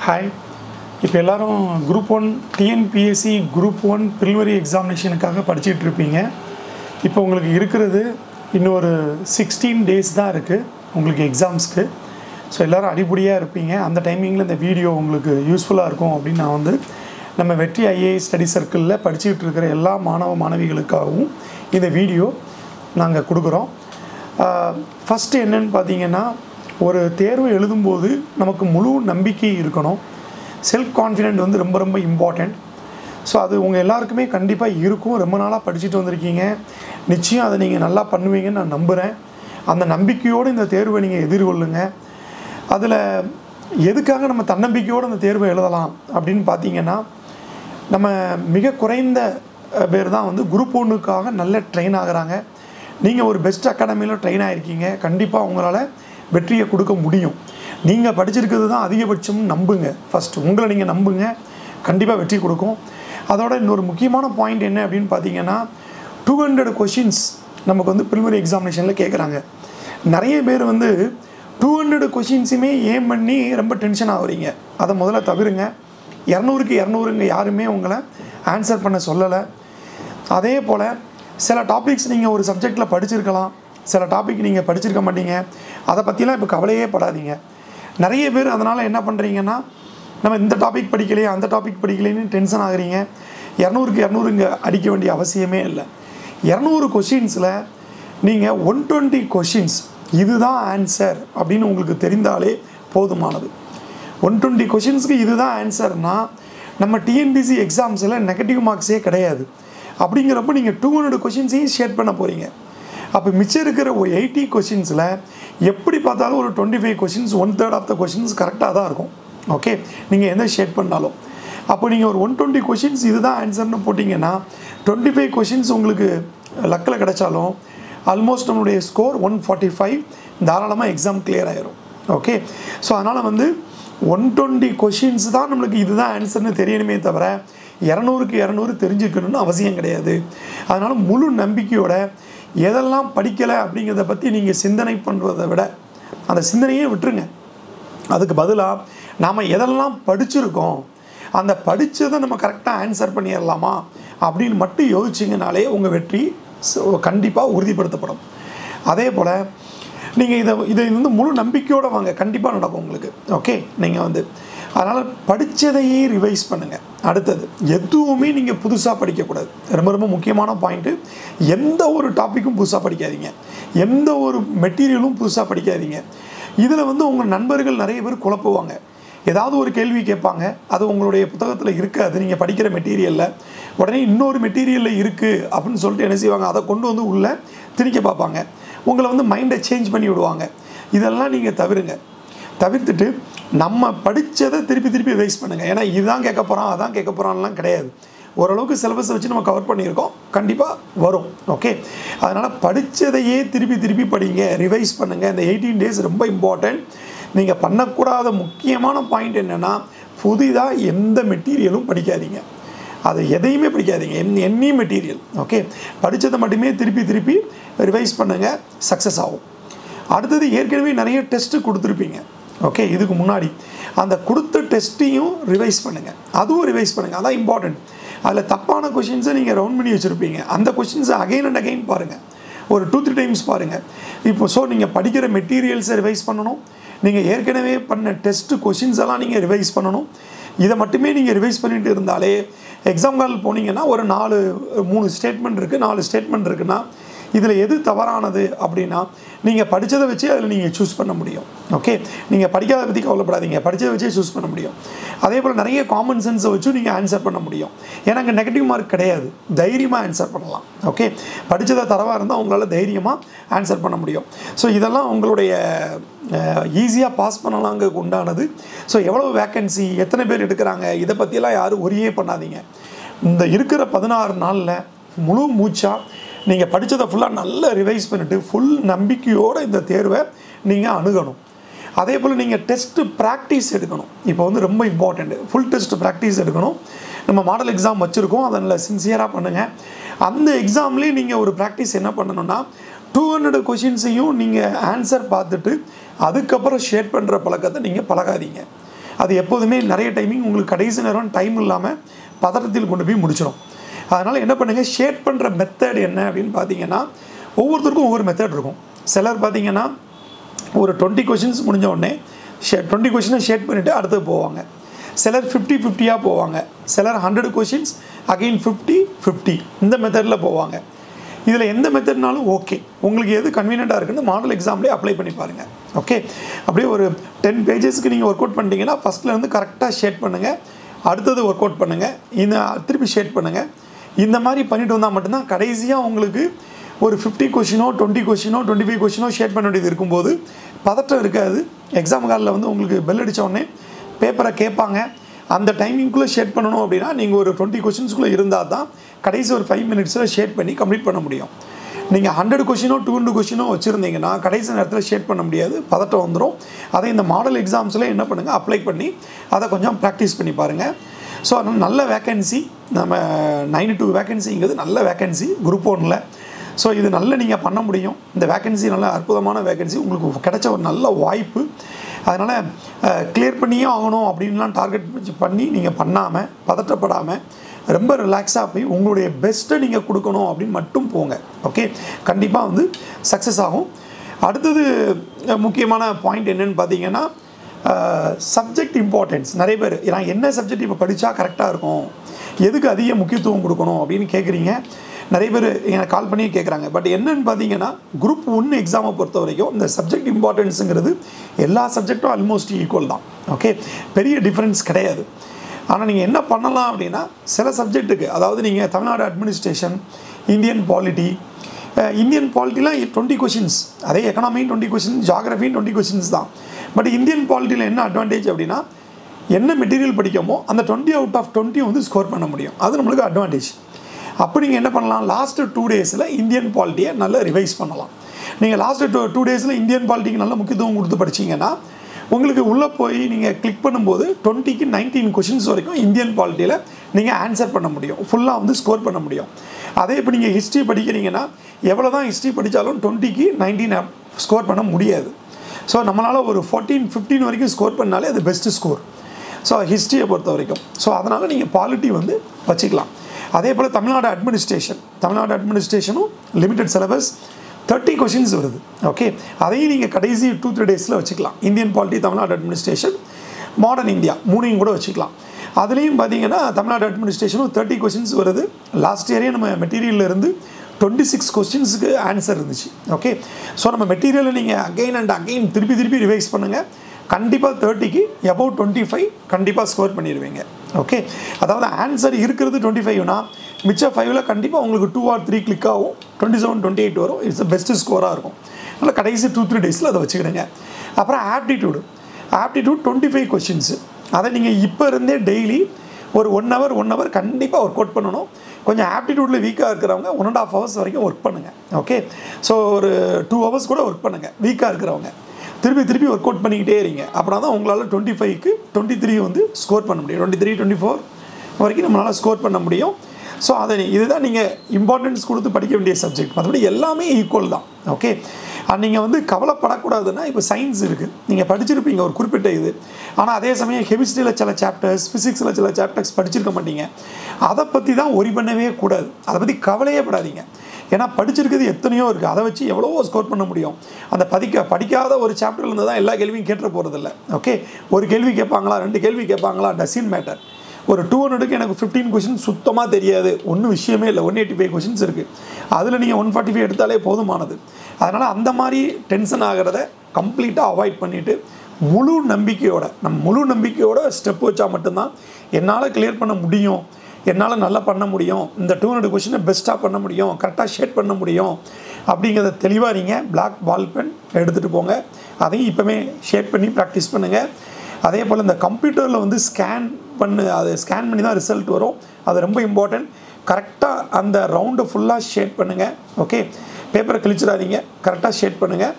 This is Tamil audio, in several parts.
ஹாய் இப்போ எல்லாரும் group one TNPSC group one preliminary எக்ஸாமினேஷனுக்காக படிச்சுட்டு இருப்பீங்க இப்போ உங்களுக்கு இருக்கிறது இன்னும் ஒரு சிக்ஸ்டீன் டேஸ் தான் இருக்குது உங்களுக்கு எக்ஸாம்ஸ்க்கு ஸோ எல்லோரும் அடிப்படியாக இருப்பீங்க அந்த டைமிங்கில் இந்த வீடியோ உங்களுக்கு யூஸ்ஃபுல்லாக இருக்கும் அப்படின்னு நான் வந்து நம்ம வெற்றி ஐஏஎஸ் ஸ்டடி சர்க்கிளில் படிச்சுக்கிட்டு இருக்கிற எல்லா மாணவ மாணவிகளுக்காகவும் இந்த வீடியோ நாங்கள் கொடுக்குறோம் ஃபஸ்ட்டு என்னன்னு பார்த்தீங்கன்னா ஒரு தேர்வு எழுதும்போது நமக்கு முழு நம்பிக்கை இருக்கணும் செல்ஃப் கான்ஃபிடென்ட் வந்து ரொம்ப ரொம்ப இம்பார்ட்டண்ட் ஸோ அது உங்கள் எல்லாருக்குமே கண்டிப்பாக இருக்கும் ரொம்ப நாளாக படிச்சுட்டு வந்திருக்கீங்க நிச்சயம் அதை நீங்கள் நல்லா பண்ணுவீங்கன்னு நான் நம்புகிறேன் அந்த நம்பிக்கையோடு இந்த தேர்வை நீங்கள் எதிர்கொள்ளுங்க அதில் எதுக்காக நம்ம தன்னம்பிக்கையோடு அந்த தேர்வை எழுதலாம் அப்படின்னு பார்த்தீங்கன்னா நம்ம மிக குறைந்த அஹ், பேர் தான் வந்து குரூப் ஒன்றுக்காக நல்ல ட்ரெயின் ஆகுறாங்க நீங்கள் ஒரு பெஸ்ட் அகாடமியில் ட்ரெயின் ஆகிருக்கீங்க கண்டிப்பாக உங்களால் வெற்றியை கொடுக்க முடியும் நீங்கள் படிச்சிருக்கிறது தான் அதிகபட்சம் நம்புங்க ஃபஸ்ட்டு உங்களை நீங்கள் நம்புங்க கண்டிப்பாக வெற்றி கொடுக்கும் அதோட இன்னொரு முக்கியமான பாயிண்ட் என்ன அப்படின்னு பார்த்தீங்கன்னா டூ ஹண்ட்ரட் கொஷின்ஸ் நமக்கு வந்து ப்ரிலிமினரி எக்ஸாமினேஷனில் கேட்குறாங்க நிறைய பேர் வந்து டூ ஹண்ட்ரட் கொஷின்ஸுமே ஏம் பண்ணி ரொம்ப டென்ஷன் ஆகுறீங்க அதை முதல்ல தவிருங்க இரநூறுக்கு இரநூறுங்க யாருமே உங்களை ஆன்சர் பண்ண சொல்லலை அதே போல் சில டாபிக்ஸ் நீங்கள் ஒரு சப்ஜெக்டில் படிச்சிருக்கலாம் சில டாபிக் நீங்கள் படிச்சிருக்க மாட்டீங்க அதை பற்றிலாம் இப்போ கவலையே படாதீங்க நிறைய பேர் அதனால் என்ன பண்ணுறீங்கன்னா நம்ம இந்த டாபிக் படிக்கலையே அந்த டாபிக் படிக்கலைன்னு டென்ஷன் ஆகுறீங்க இரநூறுக்கு இரநூறு இங்கே அடிக்க வேண்டிய அவசியமே இல்லை இரநூறு கொஷின்ஸில் நீங்கள் ஒன் டுவெண்ட்டி கொஷின்ஸ் இதுதான் ஆன்சர் அப்படின்னு உங்களுக்கு தெரிந்தாலே போதுமானது ஒன் டுவெண்ட்டி கொஷின்ஸ்க்கு இதுதான் ஆன்சர்னா நம்ம டிஎன்பிசி எக்ஸாம்ஸில் நெகட்டிவ் மார்க்ஸே கிடையாது அப்படிங்கிறப்ப நீங்கள் டூ ஹண்ட்ரட் கொஷின்ஸையும் ஷேட் பண்ண போகிறீங்க அப்போ மிச்சம் இருக்கிற ஒரு எயிட்டி கொஷின்ஸில் எப்படி பார்த்தாலும் ஒரு twenty five questions one third of the questions கரெக்டாக தான் இருக்கும் ஓகே நீங்கள் எந்த ஷேட் பண்ணாலும் அப்போ நீங்கள் ஒரு ஒன் டுவெண்ட்டி கொஷின்ஸ் இதுதான் ஆன்சர்னு போட்டிங்கன்னா டுவெண்ட்டி ஃபைவ் கொஷின்ஸ் உங்களுக்கு லக்கில் கிடைச்சாலும் ஆல்மோஸ்ட் நம்மளுடைய ஸ்கோர் ஒன் ஃபார்ட்டி ஃபைவ் தாராளமாக எக்ஸாம் clear ஆயிரும் ஓகே ஸோ அதனால் வந்து ஒன் டுவெண்ட்டி கொஷின்ஸ் தான் நம்மளுக்கு இதுதான் ஆன்சர்னு தெரியணுமே தவிர இரநூறுக்கு இரநூறு தெரிஞ்சுக்கணும்னு அவசியம் கிடையாது அதனால் முழு நம்பிக்கையோட எதெல்லாம் படிக்கலை அப்படிங்கிறத பற்றி நீங்கள் சிந்தனை பண்ணுறதை விட அந்த சிந்தனையே விட்டுருங்க அதுக்கு பதிலாக நாம் எதெல்லாம் படிச்சிருக்கோம் அந்த படித்ததை நம்ம கரெக்டாக ஆன்சர் பண்ணிடலாமா அப்படின்னு மட்டும் யோசிச்சிங்கனாலே உங்கள் வெற்றி கண்டிப்பாக உறுதிப்படுத்தப்படும் அதே போல் நீங்கள் இதை இதை வந்து முழு நம்பிக்கையோடு வாங்க கண்டிப்பாக நடக்கும் உங்களுக்கு ஓகே நீங்கள் வந்து அதனால் படித்ததையே ரிவைஸ் பண்ணுங்கள் அடுத்தது எதுவுமே நீங்கள் புதுசாக படிக்கக்கூடாது ரொம்ப ரொம்ப முக்கியமான பாயிண்ட்டு எந்த ஒரு டாப்பிக்கும் புதுசாக படிக்காதீங்க எந்த ஒரு மெட்டீரியலும் புதுசாக படிக்காதீங்க இதில் வந்து உங்கள் நண்பர்கள் நிறைய பேர் குழப்புவாங்க ஏதாவது ஒரு கேள்வி கேட்பாங்க அது உங்களுடைய புத்தகத்தில் இருக்காது நீங்கள் படிக்கிற மெட்டீரியலில் உடனே இன்னொரு மெட்டீரியலில் இருக்குது அப்படின்னு சொல்லிட்டு என்ன செய்வாங்க அதை கொண்டு வந்து உள்ளே திணிக்க பார்ப்பாங்க உங்களை வந்து மைண்டை சேஞ்ச் பண்ணி விடுவாங்க இதெல்லாம் நீங்கள் தவிருங்க தவிர்த்துட்டு நம்ம படித்ததை திருப்பி திருப்பி வேஸ்ட் பண்ணுங்கள் ஏன்னா இதுதான் கேட்க போகிறோம் அதான் கேட்க போகிறான்லாம் கிடையாது ஓரளவுக்கு சிலபஸை வச்சு நம்ம கவர் பண்ணியிருக்கோம் கண்டிப்பாக வரும் ஓகே அதனால் படித்ததையே திருப்பி திருப்பி படிங்க ரிவைஸ் பண்ணுங்கள் இந்த எயிட்டீன் டேஸ் ரொம்ப இம்பார்ட்டண்ட் நீங்கள் பண்ணக்கூடாத முக்கியமான பாயிண்ட் என்னென்னா புதிதாக எந்த மெட்டீரியலும் படிக்காதீங்க அது எதையுமே படிக்காதீங்க என் எனி மெட்டீரியல் ஓகே படித்ததை மட்டுமே திருப்பி திருப்பி ரிவைஸ் பண்ணுங்கள் சக்ஸஸ் ஆகும் அடுத்தது ஏற்கனவே நிறைய டெஸ்ட்டு கொடுத்துருப்பீங்க ஓகே இதுக்கு முன்னாடி அந்த கொடுத்த டெஸ்ட்டையும் ரிவைஸ் பண்ணுங்கள் அதுவும் ரிவைஸ் பண்ணுங்கள் அதான் இம்பார்ட்டண்ட் அதில் தப்பான கொஷின்ஸை நீங்கள் ரவுண்ட் பண்ணி வச்சுருப்பீங்க அந்த கொஷின்ஸை அகைன் அண்ட் அகைன் பாருங்கள் ஒரு டூ த்ரீ டைம்ஸ் பாருங்கள் இப்போ ஸோ நீங்கள் படிக்கிற மெட்டீரியல்ஸை ரிவைஸ் பண்ணணும் நீங்கள் ஏற்கனவே பண்ண டெஸ்ட்டு கொஷின்ஸ் எல்லாம் நீங்கள் ரிவைஸ் பண்ணணும் இதை மட்டுமே நீங்கள் ரிவைஸ் பண்ணிட்டு இருந்தாலே எக்ஸாம் கால் போனீங்கன்னா ஒரு நாலு மூணு ஸ்டேட்மெண்ட் இருக்குது நாலு ஸ்டேட்மெண்ட் இருக்குன்னா இதில் எது தவறானது அப்படின்னா நீங்கள் படித்ததை வச்சு அதில் நீங்கள் சூஸ் பண்ண முடியும் ஓகே நீங்கள் படிக்காத பற்றி கவலைப்படாதீங்க படித்ததை வச்சே சூஸ் பண்ண முடியும் அதே போல் நிறைய காமன் சென்ஸை வச்சும் நீங்கள் ஆன்சர் பண்ண முடியும் ஏன்னா அங்கே நெகட்டிவ் மார்க் கிடையாது தைரியமாக ஆன்சர் பண்ணலாம் ஓகே படித்ததை தரவாக இருந்தால் உங்களால் தைரியமாக ஆன்சர் பண்ண முடியும் ஸோ இதெல்லாம் உங்களுடைய ஈஸியாக பாஸ் பண்ணலாங்க உண்டானது ஸோ எவ்வளோ வேக்கன்சி எத்தனை பேர் எடுக்கிறாங்க இதை பற்றியெல்லாம் யாரும் ஒரியே பண்ணாதீங்க இந்த இருக்கிற பதினாறு நாளில் முழு மூச்சாக நீங்கள் படித்ததை ஃபுல்லாக நல்லா ரிவைஸ் பண்ணிவிட்டு ஃபுல் நம்பிக்கையோடு இந்த தேர்வை நீங்கள் அணுகணும் அதே போல் நீங்கள் டெஸ்ட்டு ப்ராக்டிஸ் எடுக்கணும் இப்போ வந்து ரொம்ப இம்பார்ட்டண்ட் ஃபுல் டெஸ்ட் ப்ராக்டிஸ் எடுக்கணும் நம்ம மாடல் எக்ஸாம் வச்சுருக்கோம் அதில் சின்சியராக பண்ணுங்கள் அந்த எக்ஸாம்லேயே நீங்கள் ஒரு ப்ராக்டிஸ் என்ன பண்ணணும்னா டூ ஹண்ட்ரட் கொஷின்ஸையும் நீங்கள் ஆன்சர் பார்த்துட்டு அதுக்கப்புறம் ஷேட் பண்ணுற பழக்கத்தை நீங்கள் பழகாதீங்க அது எப்போதுமே நிறைய டைமிங் உங்களுக்கு கடைசி நேரம் டைம் இல்லாமல் பதட்டத்தில் கொண்டு போய் முடிச்சிடும் அதனால் என்ன பண்ணுங்கள் ஷேட் பண்ணுற மெத்தட் என்ன அப்படின்னு பார்த்தீங்கன்னா ஒவ்வொருத்தருக்கும் ஒவ்வொரு மெத்தட் இருக்கும் சிலர் பார்த்தீங்கன்னா ஒரு டுவெண்ட்டி கொஷின்ஸ் முடிஞ்ச உடனே ஷே டுவெண்ட்டி கொஷினை ஷேட் பண்ணிவிட்டு அடுத்து போவாங்க சிலர் ஃபிஃப்டி ஃபிஃப்டியாக போவாங்க சிலர் hundred questions again fifty fifty இந்த மெத்தடில் போவாங்க இதில் எந்த மெத்தட்னாலும் ஓகே உங்களுக்கு எது கன்வீனியண்ட்டாக இருக்குன்னு மாடல் எக்ஸாம்லேயே அப்ளை பண்ணி பாருங்கள் ஓகே அப்படியே ஒரு டென் பேஜஸ்க்கு நீங்கள் ஒர்க் அவுட் பண்ணிட்டீங்கன்னா ஃபஸ்ட்லேருந்து கரெக்டாக ஷேட் பண்ணுங்கள் அடுத்தது ஒர்க் அவுட் பண்ணுங்கள் இந்த திருப்பி ஷேட் பண்ணுங்கள் இந்த மாதிரி பண்ணிட்டு வந்தால் மட்டும்தான் கடைசியாக உங்களுக்கு ஒரு ஃபிஃப்டி கொஷினோ டுவெண்ட்டி கொஷினோ டுவெண்ட்டி ஃபைவ் கொஷினோ ஷேட் பண்ண வேண்டியது இருக்கும்போது பதட்டம் இருக்காது எக்ஸாம் காலில் வந்து உங்களுக்கு பெல் அடித்த உடனே பேப்பரை கேட்பாங்க அந்த டைமிங்குள்ளே ஷேட் பண்ணணும் அப்படின்னா நீங்கள் ஒரு டுவெண்ட்டி கொஷின்ஸ்குள்ளே இருந்தால் தான் கடைசி ஒரு ஃபைவ் மினிட்ஸில் ஷேட் பண்ணி கம்ப்ளீட் பண்ண முடியும் நீங்கள் ஹண்ட்ரட் கொஷினோ டூ ஹண்ட்ரட் கொஷினோ வச்சுருந்தீங்கன்னா கடைசி நேரத்தில் ஷேட் பண்ண முடியாது பதட்டம் வந்துடும் அதை இந்த மாடல் எக்ஸாம்ஸில் என்ன பண்ணுங்கள் அப்ளை பண்ணி அதை கொஞ்சம் ப்ராக்டிஸ் பண்ணி பாருங்கள் ஸோ அதனால் நல்ல வேக்கன்சி நம்ம நைன்டி டூ வேக்கன்சிங்கிறது நல்ல வேக்கன்சி குரூப் ஒன்னில் ஸோ இது நல்ல நீங்கள் பண்ண முடியும் இந்த வேக்கன்சி நல்ல அற்புதமான வேக்கன்சி உங்களுக்கு கிடைச்ச ஒரு நல்ல வாய்ப்பு அதனால் கிளியர் பண்ணியே ஆகணும் அப்படின்லாம் டார்கெட் வச்சு பண்ணி நீங்கள் பண்ணாமல் பதட்டப்படாமல் ரொம்ப ரிலாக்ஸாக போய் உங்களுடைய பெஸ்ட்டை நீங்கள் கொடுக்கணும் அப்படின்னு மட்டும் போங்க ஓகே கண்டிப்பாக வந்து சக்ஸஸ் ஆகும் அடுத்தது அஹ், முக்கியமான பாயிண்ட் என்னன்னு பார்த்தீங்கன்னா சப்ஜெக்ட் இம்பார்ட்டன்ஸ் நிறைய பேர் நான் என்ன சப்ஜெக்ட் இப்போ படித்தா கரெக்டாக இருக்கும் எதுக்கு அதிக முக்கியத்துவம் கொடுக்கணும் அப்படின்னு கேட்குறீங்க நிறைய பேர் எனக்கு கால் பண்ணி கேட்குறாங்க பட் என்னன்னு பார்த்தீங்கன்னா குரூப் ஒன்று எக்ஸாமை பொறுத்த வரைக்கும் இந்த சப்ஜெக்ட் இம்பார்ட்டன்ஸுங்கிறது எல்லா சப்ஜெக்டும் ஆல்மோஸ்ட் ஈக்குவல் தான் ஓகே பெரிய டிஃப்ரென்ஸ் கிடையாது ஆனால் நீங்கள் என்ன பண்ணலாம் அப்படின்னா சில சப்ஜெக்ட்டுக்கு அதாவது நீங்கள் Tamil Nadu administration Indian polity Indian பாலிட்டிலாம் டுவெண்ட்டி கொஷின்ஸ் அதே economy twenty question geography twenty questions தான் பட் இந்தியன் பாலிட்டியில் என்ன அட்வான்டேஜ் அப்படின்னா என்ன மெட்டீரியல் படிக்கமோ அந்த டுவெண்ட்டி அவுட் ஆஃப் டுவெண்ட்டி வந்து ஸ்கோர் பண்ண முடியும் அது நம்மளுக்கு அட்வான்டேஜ் அப்போ நீங்கள் என்ன பண்ணலாம் லாஸ்ட்டு டூ டேஸில் இந்தியன் பாலிட்டியை நல்லா ரிவைஸ் பண்ணலாம் நீங்கள் லாஸ்ட்டு டூ டூ டேஸில் இந்தியன் பாலிட்டிக்கு நல்ல முக்கியத்துவம் கொடுத்து படிச்சீங்கன்னா உங்களுக்கு உள்ளே போய் நீங்கள் கிளிக் பண்ணும்போது டுவெண்ட்டிக்கு நைன்டீன் கொஷின்ஸ் வரைக்கும் இந்தியன் பாலிட்டியில் நீங்கள் ஆன்சர் பண்ண முடியும் ஃபுல்லாக வந்து ஸ்கோர் பண்ண முடியும் அதே இப்போ நீங்கள் ஹிஸ்ட்ரி படிக்கிறீங்கன்னா எவ்வளோ தான் ஹிஸ்ட்ரி படித்தாலும் டுவெண்ட்டிக்கு நைன்டீன் ஸ்கோர் பண்ண முடியாது ஸோ நம்மளால் ஒரு ஃபோர்டீன் ஃபிஃப்டீன் வரைக்கும் ஸ்கோர் பண்ணாலே அது பெஸ்ட்டு ஸ்கோர் ஸோ ஹிஸ்ட்ரியை பொறுத்த வரைக்கும் ஸோ அதனால் நீங்கள் பாலிட்டி வந்து வச்சுக்கலாம் அதே போல் தமிழ்நாடு அட்மினிஸ்ட்ரேஷன் தமிழ்நாடு அட்மினிஸ்ட்ரேஷனும் லிமிடெட் சிலபஸ் தேர்ட்டி கொஷின்ஸ் வருது ஓகே அதையும் நீங்கள் கடைசி டூ த்ரீ டேஸில் வச்சுக்கலாம் Indian polity Tamil Nadu administration modern India மூணையும் கூட வச்சுக்கலாம் அதுலேயும் பார்த்தீங்கன்னா தமிழ்நாடு அட்மினிஸ்ட்ரேஷனும் தேர்ட்டி கொஷின்ஸ் வருது லாஸ்ட் இயரே நம்ம மெட்டீரியல்ல இருந்து டுவெண்ட்டி சிக்ஸ் கொஸ்டின்ஸுக்கு ஆன்சர் இருந்துச்சு ஓகே ஸோ நம்ம மெட்டீரியலை நீங்கள் அகைன் அண்ட் அகைன் திருப்பி திருப்பி ரிவைஸ் பண்ணுங்கள் கண்டிப்பாக தேர்ட்டிக்கு எபவுட் டுவெண்ட்டி ஃபைவ் கண்டிப்பாக ஸ்கோர் பண்ணிடுவீங்க ஓகே அதாவது ஆன்சர் இருக்கிறது டுவெண்ட்டி ஃபைவ்னா மிச்சம் ஃபைவ்ல கண்டிப்பாக உங்களுக்கு டூ ஆர் த்ரீ கிளிக் ஆகும் டுவெண்ட்டி செவன் டுவெண்ட்டி எயிட் வரும் இட்ஸ் பெஸ்ட்டு ஸ்கோராக இருக்கும் அதனால் கடைசி டூ த்ரீ டேஸில் அதை வச்சுக்கிடுங்க அப்புறம் aptitude aptitude twenty five questions அதை நீங்கள் இப்போ இருந்தே டெய்லி ஒரு ஒன் ஹவர் ஒன் ஹவர் கண்டிப்பாக ஒர்க் அவுட் பண்ணணும் கொஞ்சம் ஆப்டிடியூட்டில் வீக்காக இருக்கிறவங்க ஒன் அண்ட் ஆஃப் ஹவர்ஸ் வரைக்கும் ஒர்க் பண்ணுங்கள் ஓகே ஸோ ஒரு டூ ஹவர்ஸ் கூட ஒர்க் பண்ணுங்கள் வீக்காக இருக்கிறவங்க திருப்பி திருப்பி ஒர்க் அவுட் பண்ணிக்கிட்டே இருங்க அப்படின்னா தான் உங்களால் டுவெண்ட்டி ஃபைவ்க்கு டுவெண்ட்டி த்ரீ வந்து ஸ்கோர் பண்ண முடியும் டுவெண்ட்டி த்ரீ டுவெண்ட்டி ஃபோர் வரைக்கும் நம்மளால் ஸ்கோர் பண்ண முடியும் ஸோ அதை நீ- இதுதான் நீங்கள் இம்பார்ட்டன்ஸ் கொடுத்து படிக்க வேண்டிய சப்ஜெக்ட் மற்றபடி எல்லாமே ஈக்குவல் தான் ஓகே நீங்கள் வந்து கவலைப்படக்கூடாதுன்னா இப்போ சயின்ஸ் இருக்குது நீங்கள் படிச்சிருப்பீங்க ஒரு குறிப்பிட்ட இது ஆனால் அதே சமயம் கெமிஸ்ட்ரியில் சில சாப்டர்ஸ் ஃபிசிக்ஸில் சில சாப்டர்ஸ் படிச்சிருக்க மாட்டீங்க அதை பற்றி தான் ஒரி பண்ணவே கூடாது அதை பற்றி கவலையே படாதீங்க ஏன்னா படிச்சிருக்கிறது எத்தனையோ இருக்குது அதை வச்சு எவ்வளவோ ஸ்கோர் பண்ண முடியும் அந்த படிக்க படிக்காத ஒரு சாப்டர்ல இருந்து தான் எல்லா கேள்வியும் கேட்டுற போகிறதில்ல ஓகே ஒரு கேள்வி கேட்பாங்களா ரெண்டு கேள்வி கேட்பாங்களா டசின் மேட்டர் ஒரு டூ ஹண்ட்ரடுக்கு எனக்கு ஃபிஃப்டீன் கொஷின் சுத்தமாக தெரியாது ஒன்றும் விஷயமே இல்லை ஒன் எயிட்டி ஃபைவ் கொஷின்ஸ் இருக்குது அதில் நீங்கள் ஒன் ஃபார்ட்டி ஃபைவ் எடுத்தாலே போதுமானது அதனால் அந்த மாதிரி டென்ஷன் ஆகிறத கம்ப்ளீட்டாக அவாய்ட் பண்ணிவிட்டு முழு நம்பிக்கையோட நம்ம முழு நம்பிக்கையோட ஸ்டெப் வச்சா மட்டும்தான் என்னால் கிளியர் பண்ண முடியும் என்னால் நல்லா பண்ண முடியும் இந்த டூ ஹண்ட்ரட் கொஷினை பெஸ்ட்டாக பண்ண முடியும் கரெக்டாக ஷேட் பண்ண முடியும் அப்படிங்கிறத தெளிவாக நீங்கள் பிளாக் பால் பென் எடுத்துகிட்டு போங்க அதையும் இப்போவே ஷேட் பண்ணி ப்ராக்டிஸ் பண்ணுங்கள் அதே போல் இந்த கம்ப்யூட்டரில் வந்து ஸ்கேன் பண்ணு அது ஸ்கேன் பண்ணி தான் ரிசல்ட் வரும் அது ரொம்ப இம்பார்ட்டன்ட் கரெக்டாக அந்த ரவுண்டை ஃபுல்லாக ஷேட் பண்ணுங்கள் ஓகே பேப்பரை கிழிச்சிடாதீங்க கரெக்டாக ஷேட் பண்ணுங்கள்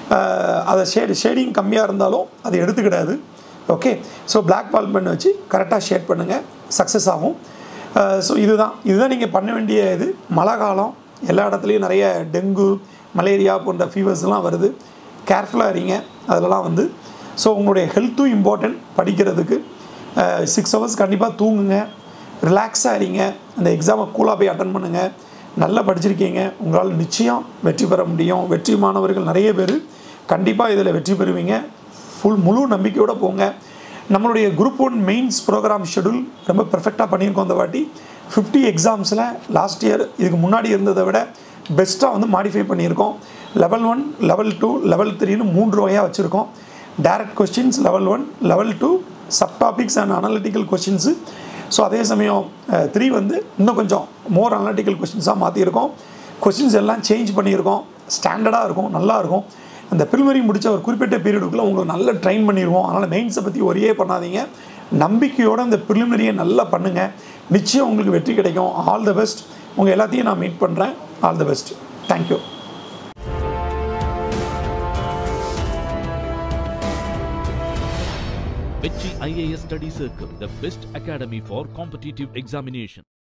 அதை ஷேட் ஷேடிங் கம்மியாக இருந்தாலும் அது எடுத்துக்கிடாது okay so black ball pen வச்சு கரெக்டாக ஷேட் பண்ணுங்கள் சக்ஸஸ் ஆகும் ஸோ இதுதான் இதுதான் நீங்கள் பண்ண வேண்டிய இது மழை காலம் எல்லா இடத்துலையும் நிறைய டெங்கு மலேரியா போன்ற ஃபீவர்ஸ்லாம் வருது கேர்ஃபுல்லாக இருங்க அதிலலாம் வந்து ஸோ உங்களுடைய ஹெல்த்தும் இம்பார்ட்டன்ட் படிக்கிறதுக்கு சிக்ஸ் ஹவர்ஸ் கண்டிப்பாக தூங்குங்க ரிலாக்ஸாக இருங்க அந்த எக்ஸாமை கூலாக போய் அட்டன் பண்ணுங்கள் நல்லா படிச்சிருக்கீங்க உங்களால் நிச்சயம் வெற்றி பெற முடியும் வெற்றி மாணவர்கள் நிறைய பேர் கண்டிப்பாக இதில் வெற்றி பெறுவீங்க ஃபுல் முழு நம்பிக்கையோடு போங்க நம்மளுடைய group one mains program schedule ரொம்ப பெர்ஃபெக்டாக பண்ணியிருக்கோம் அந்த வாட்டி ஃபிஃப்டி எக்ஸாம்ஸில் லாஸ்ட் இயர் இதுக்கு முன்னாடி இருந்ததை விட பெஸ்ட்டாக வந்து மாடிஃபை பண்ணியிருக்கோம் level one level two level த்ரீன்னு மூன்று வகையாக வச்சுருக்கோம் direct questions level one level two sub topics and analytical questions so அதே சமயம் த்ரீ வந்து இன்னும் கொஞ்சம் மோர் அனலிட்டிக்கல் கொஸ்டின்ஸாக மாற்றிருக்கோம் கொஸ்டின்ஸ் எல்லாம் சேஞ்ச் பண்ணியிருக்கோம் ஸ்டாண்டர்டாக இருக்கும் நல்லா இருக்கும் அந்த ப்ரிலிமரி முடித்த ஒரு குறிப்பிட்ட பீரியடுக்குள்ளே உங்களுக்கு நல்லா ட்ரெயின் பண்ணிடுவோம் அதனால் மெயின்ஸை பற்றி ஒரே பண்ணாதீங்க நம்பிக்கையோடு அந்த ப்ரிலிமினரியை நல்லா பண்ணுங்கள் நிச்சயம் உங்களுக்கு வெற்றி கிடைக்கும் ஆல் த பெஸ்ட் உங்கள் எல்லாத்தையும் நான் மீட் பண்ணுறேன் all the best thank you Vechi IAS Study Circle, the best academy for competitive examination.